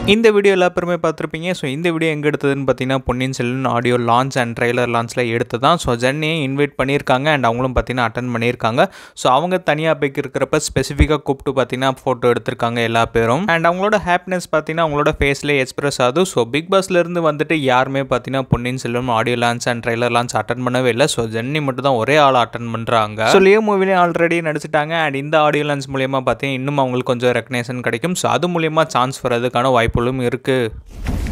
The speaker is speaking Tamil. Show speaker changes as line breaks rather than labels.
இந்த வீடியோ எல்லா பேருமே பார்த்துருப்பீங்க ஸோ இந்த வீடியோ எங்கே எடுத்ததுன்னு பார்த்தீங்கன்னா Ponniyin Selvan audio launch and trailer லான்ச்சில் எடுத்து தான் ஸோ ஜென்னியை இன்வைட் பண்ணியிருக்காங்க அண்ட் அவங்களும் பார்த்தீங்கன்னா அட்டன் பண்ணியிருக்காங்க ஸோ அவங்க தனியாக போய்க்கு இருக்கிறப்ப ஸ்பெசிஃபிக்காக கூப்பிட்டு பார்த்தீங்கன்னா ஃபோட்டோ எடுத்திருக்காங்க எல்லா பேரும் அண்ட் அவங்களோட ஹாப்பினஸ் பார்த்தீங்கன்னா அவங்களோட ஃபேஸ்லேயே எக்ஸ்பிரஸ் ஆகுது ஸோ பிக் பாஸ்லேருந்து வந்துட்டு யாருமே பார்த்தீங்கன்னா Ponniyin Selvan audio launch and trailer launch attend பண்ணவே இல்லை ஸோ ஜென்னி மட்டும் தான் ஒரே ஆள் அட்டன் பண்ணுறாங்க ஸோ லியோ மூவிலையும் ஆல்ரெடி நடிச்சிட்டாங்க அண்ட் இந்த ஆடியோ லான்ச் மூலியமாக பார்த்தீங்கன்னா இன்னும் அவங்களுக்கு கொஞ்சம் ரெக்கனேஷன் கிடைக்கும் ஸோ அது மூலியமாக சான்ஸ் வர்றதுக்கான வாய்ப்புகளும் இருக்குது